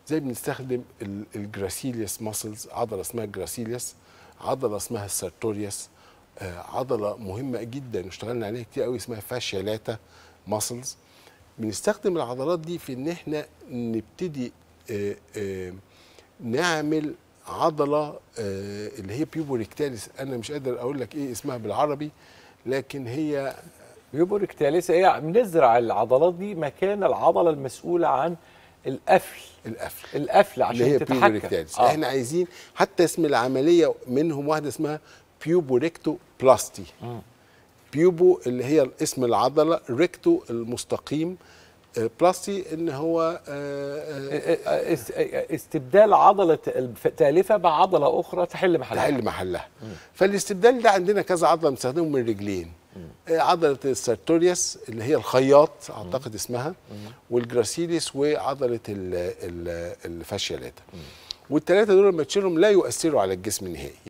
زي بنستخدم ال- الجراسيليوس ماسلز عضله اسمها الجراسيليوس عضله اسمها السارتوريوس آه، عضله مهمه جدا واشتغلنا عليها كتير قوي اسمها فاشيالاتا ماسلز بنستخدم العضلات دي في ان احنا نبتدي آه، آه، نعمل عضله آه، اللي هي بيوبوريكتاليس انا مش قادر اقول لك ايه اسمها بالعربي لكن هي بيوبوريكتاليس هي بنزرع العضلات دي مكان العضله المسؤوله عن القفل القفل القفل اللي عشان هي تتحكم بيوبوريكتاليس آه. احنا عايزين حتى اسم العمليه منهم واحده اسمها بيوبوريكتو بلاستي بيوبو اللي هي اسم العضله ريكتو المستقيم آه، بلاستي ان هو آه، آه، است- استبدال عضله التالفه بعضله اخرى تحل محلها تحل محلها فالاستبدال ده عندنا كذا عضله بنستخدمه من الرجلين آه، عضله السارتوريوس اللي هي الخياط اعتقد اسمها والجراسيليس وعضله ال- ال- الفاشيالاتا والثلاثه دول لما تشيلهم لا يؤثروا على الجسم نهائي